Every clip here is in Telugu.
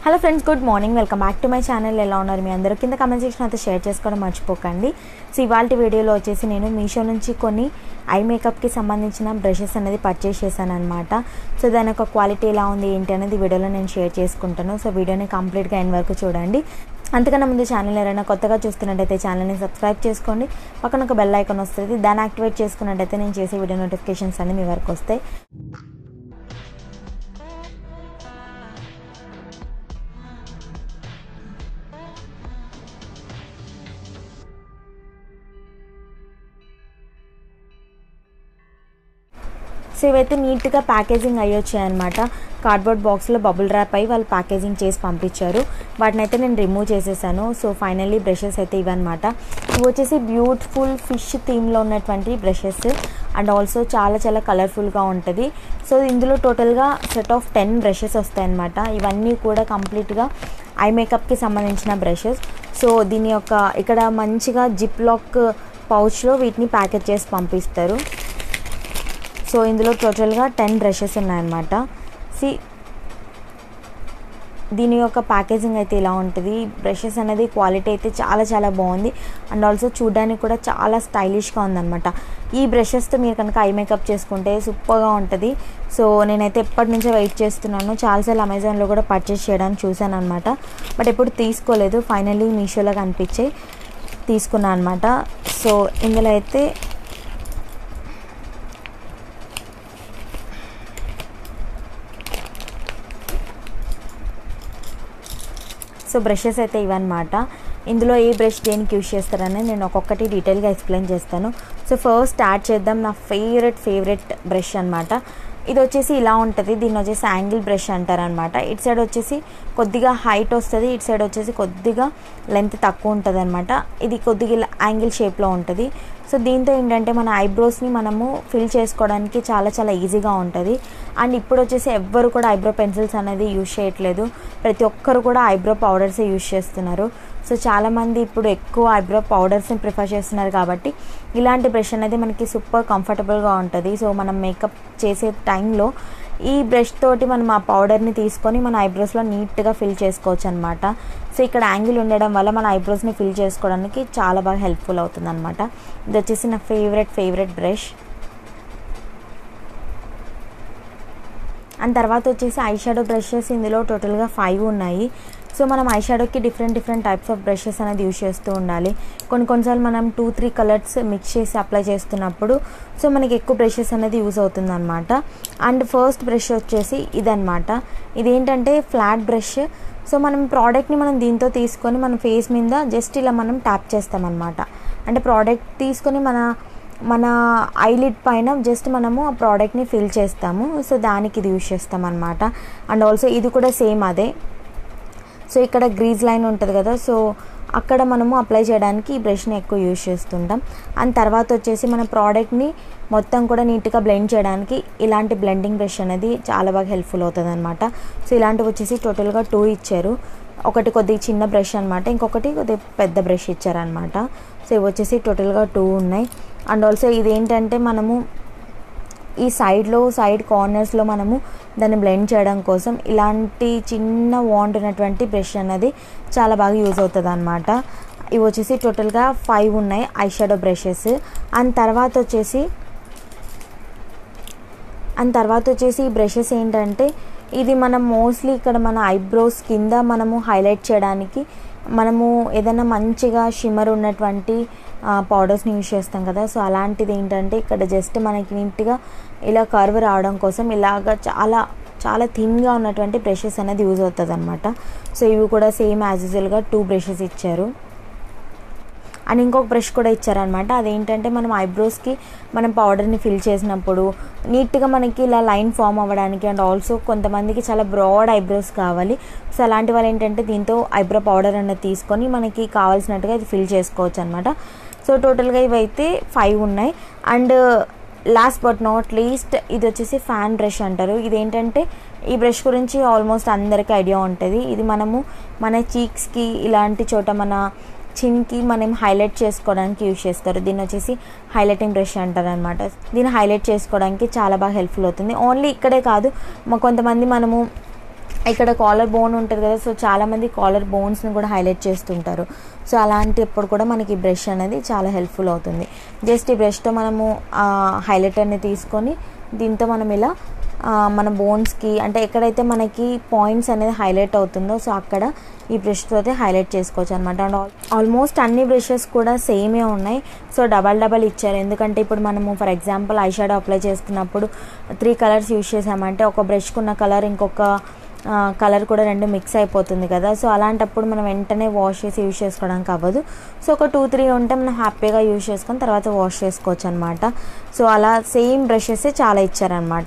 hello friends good morning welcome back to my channel ఎలా ఉన్నారు మీ అందరూ కింద కమెంట్ సెక్షన్ అయితే షేర్ చేసుకోవడం మర్చిపోకండి సో ఇవాళ వీడియోలో వచ్చేసి నేను మీషో నుంచి కొన్ని ఐ మేకప్కి సంబంధించిన బ్రషెస్ అనేది పర్చేస్ చేశాను అనమాట సో దాని యొక్క క్వాలిటీ ఎలా ఉంది ఏంటి అనేది వీడియోలో నేను షేర్ చేసుకుంటాను సో వీడియోని కంప్లీట్గా ఎండ్ వరకు చూడండి అంతకన్నా ముందు ఛానల్ ఎవరైనా కొత్తగా చూస్తున్నట్టయితే ఛానల్ని సబ్స్క్రైబ్ చేసుకోండి పక్కన ఒక బెల్ ఐకాన్ వస్తుంది దాన్ని యాక్టివేట్ చేసుకున్నట్టయితే నేను చేసే వీడియో నోటిఫికేషన్స్ అన్ని మీ వరకు వస్తాయి సో ఇవైతే నీట్గా ప్యాకేజింగ్ అయ్యి వచ్చాయన్నమాట కార్డ్బోర్డ్ బాక్స్లో బబుల్ ర్యాప్ అయ్యి వాళ్ళు ప్యాకేజింగ్ చేసి పంపించారు వాటిని అయితే నేను రిమూవ్ చేసేసాను సో ఫైనల్లీ బ్రషెస్ అయితే ఇవన్నమాట ఇవి వచ్చేసి బ్యూటిఫుల్ ఫిష్ థీమ్లో ఉన్నటువంటి బ్రషెస్ అండ్ ఆల్సో చాలా చాలా కలర్ఫుల్గా ఉంటుంది సో ఇందులో టోటల్గా సెట్ ఆఫ్ టెన్ బ్రషెస్ వస్తాయన్నమాట ఇవన్నీ కూడా కంప్లీట్గా ఐ మేకప్కి సంబంధించిన బ్రషెస్ సో దీని యొక్క ఇక్కడ మంచిగా జిప్ లాక్ పౌచ్లో వీటిని ప్యాకేజ్ చేసి పంపిస్తారు సో ఇందులో టోటల్గా టెన్ బ్రషెస్ ఉన్నాయన్నమాట సి దీని యొక్క ప్యాకేజింగ్ అయితే ఇలా ఉంటుంది బ్రషెస్ అనేది క్వాలిటీ అయితే చాలా చాలా బాగుంది అండ్ ఆల్సో చూడడానికి కూడా చాలా స్టైలిష్గా ఉందన్నమాట ఈ బ్రషెస్తో మీరు కనుక ఐ మేకప్ చేసుకుంటే సూపర్గా ఉంటుంది సో నేనైతే ఎప్పటి నుంచో వెయిట్ చేస్తున్నాను చాలాసార్లు అమెజాన్లో కూడా పర్చేస్ చేయడానికి చూశాను అనమాట బట్ ఎప్పుడు తీసుకోలేదు ఫైనల్లీ మీషోలో కనిపించే తీసుకున్నాను అనమాట సో ఇందులో అయితే సో బ్రషెస్ అయితే ఇవన్నమాట ఇందులో ఏ బ్రష్ దేనికి యూస్ చేస్తారని నేను ఒక్కొక్కటి డీటెయిల్గా ఎక్స్ప్లెయిన్ చేస్తాను సో ఫస్ట్ స్టార్ట్ చేద్దాం నా ఫేవరెట్ ఫేవరెట్ బ్రష్ అనమాట ఇది వచ్చేసి ఇలా ఉంటుంది దీన్ని వచ్చేసి యాంగిల్ బ్రష్ అంటారనమాట ఇటు సైడ్ వచ్చేసి కొద్దిగా హైట్ వస్తుంది ఇటు సైడ్ వచ్చేసి కొద్దిగా లెంత్ తక్కువ ఉంటుంది అనమాట ఇది కొద్దిగా యాంగిల్ షేప్లో ఉంటుంది సో దీంతో ఏంటంటే మన ఐబ్రోస్ని మనము ఫిల్ చేసుకోవడానికి చాలా చాలా ఈజీగా ఉంటుంది అండ్ ఇప్పుడు వచ్చేసి ఎవ్వరు కూడా ఐబ్రో పెన్సిల్స్ అనేది యూజ్ చేయట్లేదు ప్రతి ఒక్కరు కూడా ఐబ్రో పౌడర్సే యూజ్ చేస్తున్నారు సో చాలామంది ఇప్పుడు ఎక్కువ ఐబ్రో పౌడర్స్ని ప్రిఫర్ చేస్తున్నారు కాబట్టి ఇలాంటి బ్రష్ అనేది మనకి సూపర్ కంఫర్టబుల్గా ఉంటుంది సో మనం మేకప్ చేసే టైంలో ఈ బ్రష్ తోటి మనం ఆ పౌడర్ని తీసుకొని మన ఐబ్రోస్లో నీట్గా ఫిల్ చేసుకోవచ్చు అనమాట సో ఇక్కడ యాంగిల్ ఉండడం వల్ల మన ఐబ్రోస్ని ఫిల్ చేసుకోవడానికి చాలా బాగా హెల్ప్ఫుల్ అవుతుంది అనమాట ఇది వచ్చేసి నా ఫేవరెట్ ఫేవరెట్ బ్రష్ అండ్ తర్వాత వచ్చేసి ఐ షాడో బ్రషెస్ ఇందులో టోటల్గా ఫైవ్ ఉన్నాయి సో మనం ఐ షాడోకి different different types of brushes అనేది యూస్ చేస్తూ ఉండాలి కొన్ని కొన్నిసార్లు మనం టూ త్రీ కలర్స్ మిక్స్ చేసి అప్లై చేస్తున్నప్పుడు సో మనకి ఎక్కువ బ్రషెస్ అనేది యూజ్ అవుతుంది అనమాట అండ్ ఫస్ట్ బ్రష్ వచ్చేసి ఇదనమాట ఇదేంటంటే ఫ్లాట్ బ్రష్ సో మనం ప్రోడక్ట్ని మనం దీంతో తీసుకొని మన ఫేస్ మీద జస్ట్ ఇలా మనం ట్యాప్ చేస్తామన్నమాట అంటే ప్రోడక్ట్ తీసుకొని మన మన ఐలిడ్ పైన జస్ట్ మనము ఆ ప్రోడక్ట్ని ఫిల్ చేస్తాము సో దానికి ఇది యూజ్ చేస్తాం అనమాట అండ్ ఆల్సో ఇది కూడా సేమ్ అదే సో ఇక్కడ గ్రీజ్ లైన్ ఉంటుంది కదా సో అక్కడ మనము అప్లై చేయడానికి ఈ బ్రష్ని ఎక్కువ యూజ్ చేస్తుంటాం అండ్ తర్వాత వచ్చేసి మన ప్రోడక్ట్ని మొత్తం కూడా నీట్గా బ్లెండ్ చేయడానికి ఇలాంటి బ్లెండింగ్ బ్రష్ అనేది చాలా బాగా హెల్ప్ఫుల్ అవుతుంది అనమాట సో ఇలాంటివి వచ్చేసి టోటల్గా టూ ఇచ్చారు ఒకటి కొద్దిగా చిన్న బ్రష్ అనమాట ఇంకొకటి కొద్దిగా పెద్ద బ్రష్ ఇచ్చారనమాట సో ఇవి వచ్చేసి టోటల్గా టూ ఉన్నాయి అండ్ ఆల్సో ఇదేంటంటే మనము ఈ సైడ్లో సైడ్ కార్నర్స్లో మనము దాన్ని బ్లెండ్ చేయడం కోసం ఇలాంటి చిన్న వాండ్ ఉన్నటువంటి బ్రష్ అనేది చాలా బాగా యూజ్ అవుతుంది అనమాట ఇవి వచ్చేసి టోటల్గా ఫైవ్ ఉన్నాయి ఐ షాడో బ్రషెస్ అండ్ తర్వాత వచ్చేసి అండ్ తర్వాత వచ్చేసి ఈ బ్రషెస్ ఏంటంటే ఇది మనం మోస్ట్లీ ఇక్కడ మన ఐబ్రోస్ కింద మనము హైలైట్ చేయడానికి మనము ఏదైనా మంచిగా షిమ్మర్ ఉన్నటువంటి పౌడర్స్ని యూజ్ చేస్తాం కదా సో అలాంటిది ఏంటంటే ఇక్కడ జస్ట్ మనకి నీట్గా ఇలా కర్వ్ రావడం కోసం ఇలాగ చాలా చాలా థిన్గా ఉన్నటువంటి బ్రషెస్ అనేది యూజ్ అవుతుంది అనమాట సో ఇవి కూడా సేమ్ యాజ్ యూజువల్గా టూ బ్రషెస్ ఇచ్చారు అండ్ ఇంకొక బ్రష్ కూడా ఇచ్చారనమాట అదేంటంటే మనం ఐబ్రోస్కి మనం పౌడర్ని ఫిల్ చేసినప్పుడు నీట్గా మనకి ఇలా లైన్ ఫామ్ అవ్వడానికి అండ్ ఆల్సో కొంతమందికి చాలా బ్రాడ్ ఐబ్రోస్ కావాలి సో అలాంటి వాళ్ళు ఏంటంటే దీంతో ఐబ్రో పౌడర్ అనేది తీసుకొని మనకి కావాల్సినట్టుగా ఇది ఫిల్ చేసుకోవచ్చు అనమాట సో టోటల్గా ఇవైతే ఫైవ్ ఉన్నాయి and last but not least ఇది వచ్చేసి ఫ్యాన్ బ్రష్ అంటారు ఇదేంటంటే ఈ బ్రష్ గురించి ఆల్మోస్ట్ అందరికీ ఐడియా ఉంటుంది ఇది మనము మన చీక్స్కి ఇలాంటి చోట మన చిన్కి మనం హైలైట్ చేసుకోవడానికి యూజ్ చేస్తారు దీన్ని వచ్చేసి హైలైటింగ్ బ్రష్ అంటారు అనమాట దీన్ని హైలైట్ చేసుకోవడానికి చాలా బాగా హెల్ప్ఫుల్ అవుతుంది ఓన్లీ ఇక్కడే కాదు మా కొంతమంది మనము ఇక్కడ కాలర్ బోన్ ఉంటుంది కదా సో చాలామంది కాలర్ బోన్స్ని కూడా హైలైట్ చేస్తుంటారు సో అలాంటప్పుడు కూడా మనకి బ్రష్ అనేది చాలా హెల్ప్ఫుల్ అవుతుంది జస్ట్ ఈ బ్రష్తో మనము హైలైటర్ని తీసుకొని దీంతో మనం ఇలా ఆ, మన బోన్స్కి అంటే ఎక్కడైతే మనకి పాయింట్స్ అనేది హైలైట్ అవుతుందో సో అక్కడ ఈ బ్రష్తో అయితే హైలైట్ చేసుకోవచ్చు అనమాట అండ్ ఆల్మోస్ట్ అన్ని బ్రషెస్ కూడా సేమే ఉన్నాయి సో డబల్ డబల్ ఇచ్చారు ఎందుకంటే ఇప్పుడు మనము for example eye shadow apply చేస్తున్నప్పుడు త్రీ కలర్స్ యూజ్ చేసామంటే ఒక బ్రష్కి ఉన్న కలర్ ఇంకొక కలర్ కూడా రెండు మిక్స్ అయిపోతుంది కదా సో అలాంటప్పుడు మనం వెంటనే వాష్ చేసి యూజ్ చేసుకోవడానికి అవ్వదు సో ఒక టూ త్రీ ఉంటే మనం హ్యాపీగా యూజ్ చేసుకొని తర్వాత వాష్ చేసుకోవచ్చు అనమాట సో అలా సేమ్ బ్రషెస్ చాలా ఇచ్చారనమాట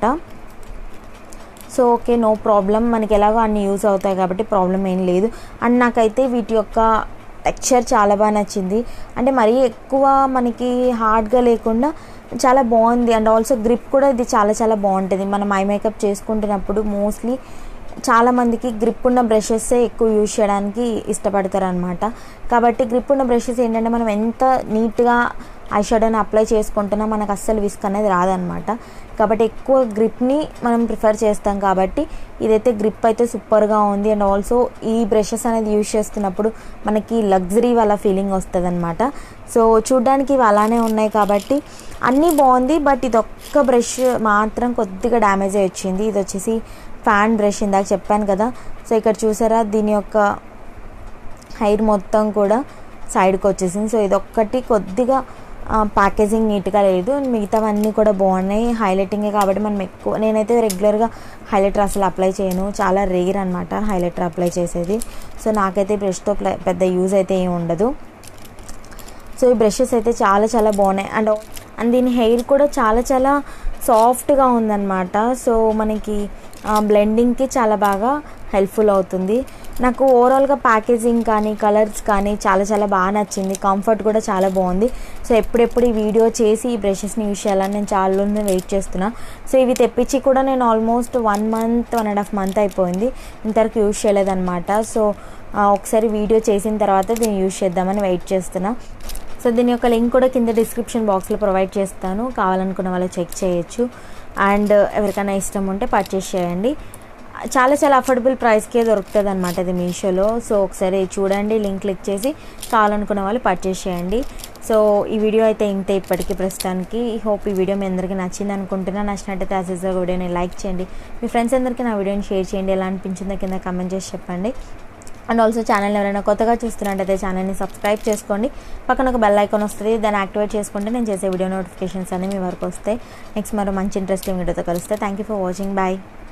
సో ఓకే నో ప్రాబ్లం మనకి ఎలాగో అన్ని యూస్ అవుతాయి కాబట్టి ప్రాబ్లం ఏం లేదు అండ్ నాకైతే వీటి యొక్క టెక్స్చర్ చాలా బాగా నచ్చింది అంటే మరీ ఎక్కువ మనకి హార్డ్గా లేకుండా చాలా బాగుంది అండ్ ఆల్సో గ్రిప్ కూడా ఇది చాలా చాలా బాగుంటుంది మనం ఐ మేకప్ చేసుకుంటున్నప్పుడు మోస్ట్లీ చాలా మందికి గ్రిప్ ఉన్న బ్రషెస్ ఎక్కువ యూజ్ చేయడానికి ఇష్టపడతారు అనమాట కాబట్టి గ్రిప్ ఉన్న బ్రషెస్ ఏంటంటే మనం ఎంత నీట్గా ఐ షాడోని అప్లై చేసుకుంటున్నా మనకు అస్సలు విస్క్ అనేది రాదనమాట కాబట్టి ఎక్కువ గ్రిప్ని మనం ప్రిఫర్ చేస్తాం కాబట్టి ఇదైతే గ్రిప్ అయితే సూపర్గా ఉంది అండ్ ఆల్సో ఈ బ్రషెస్ అనేది యూజ్ చేస్తున్నప్పుడు మనకి లగ్జరీ వాళ్ళ ఫీలింగ్ వస్తుంది అనమాట సో చూడ్డానికి ఇవి అలానే ఉన్నాయి కాబట్టి అన్నీ బాగుంది బట్ ఇది ఒక్క బ్రష్ మాత్రం కొద్దిగా డ్యామేజ్ అయి వచ్చింది ఇది వచ్చేసి ఫ్యాన్ బ్రష్ ఇందాక చెప్పాను కదా సో ఇక్కడ చూసారా దీని యొక్క హెయిర్ మొత్తం కూడా సైడ్కి వచ్చేసింది సో ఇది ఒక్కటి కొద్దిగా ప్యాకేజింగ్ నీట్గా లేదు మిగతావన్నీ కూడా బాగున్నాయి హైలైటింగే కాబట్టి మనం ఎక్కువ నేనైతే రెగ్యులర్గా హైలైటర్ అసలు అప్లై చేయను చాలా రేర్ అనమాట హైలైటర్ అప్లై చేసేది సో నాకైతే బ్రష్తో పెద్ద యూజ్ అయితే ఏమి ఉండదు సో ఈ బ్రషెస్ అయితే చాలా చాలా బాగున్నాయి అండ్ అండ్ దీని హెయిర్ కూడా చాలా చాలా సాఫ్ట్గా ఉందన్నమాట సో మనకి బ్లెండింగ్కి చాలా బాగా హెల్ప్ఫుల్ అవుతుంది నాకు ఓవరాల్గా ప్యాకేజింగ్ కానీ కలర్స్ కానీ చాలా చాలా బాగా నచ్చింది కంఫర్ట్ కూడా చాలా బాగుంది సో ఎప్పుడెప్పుడు ఈ వీడియో చేసి ఈ బ్రషెస్ని యూజ్ చేయాలని నేను చాలా రోజులు వెయిట్ చేస్తున్నా సో ఇవి తెప్పించి కూడా నేను almost one month one and half month అయిపోయింది ఇంతవరకు యూజ్ చేయలేదన్నమాట సో ఒకసారి వీడియో చేసిన తర్వాత దీన్ని యూజ్ చేద్దామని వెయిట్ చేస్తున్నా సో దీని యొక్క లింక్ కూడా కింద డిస్క్రిప్షన్ బాక్స్లో ప్రొవైడ్ చేస్తాను కావాలనుకున్న వాళ్ళు చెక్ చేయొచ్చు అండ్ ఎవరికైనా ఇష్టం ఉంటే పర్చేస్ చేయండి చాలా చాలా అఫోర్డబుల్ ప్రైస్కే దొరుకుతుంది అనమాట ఇది మీషోలో సో ఒకసారి చూడండి లింక్ క్లిక్ చేసి కావాలనుకున్న వాళ్ళు పర్చేస్ చేయండి సో ఈ వీడియో అయితే ఇంతే ఇప్పటికీ ప్రస్తుతానికి హోప్ ఈ వీడియో మీ అందరికీ నచ్చింది అనుకుంటున్నా నచ్చినట్టయితే యాజ్ యూజువల్ వీడియోని లైక్ చేయండి మీ ఫ్రెండ్స్ అందరికీ నా వీడియోని షేర్ చేయండి ఎలా అనిపించిందో కింద కమెంట్ చేసి చెప్పండి అండ్ ఆల్సో ఛానల్ ఎవరైనా కొత్తగా చూస్తున్నట్టయితే ఛానల్ని సబ్స్క్రైబ్ చేసుకోండి పక్కన ఒక బెల్ ఐకాన్ వస్తుంది దాన్ని యాక్టివేట్ చేసుకుంటే నేను చేసే వీడియో నోటిఫికేషన్స్ అన్నీ మీ వరకు వస్తాయి నెక్స్ట్ మరో మంచి ఇంట్రెస్టింగ్ వీడియోతో కలిస్తే thank you for watching bye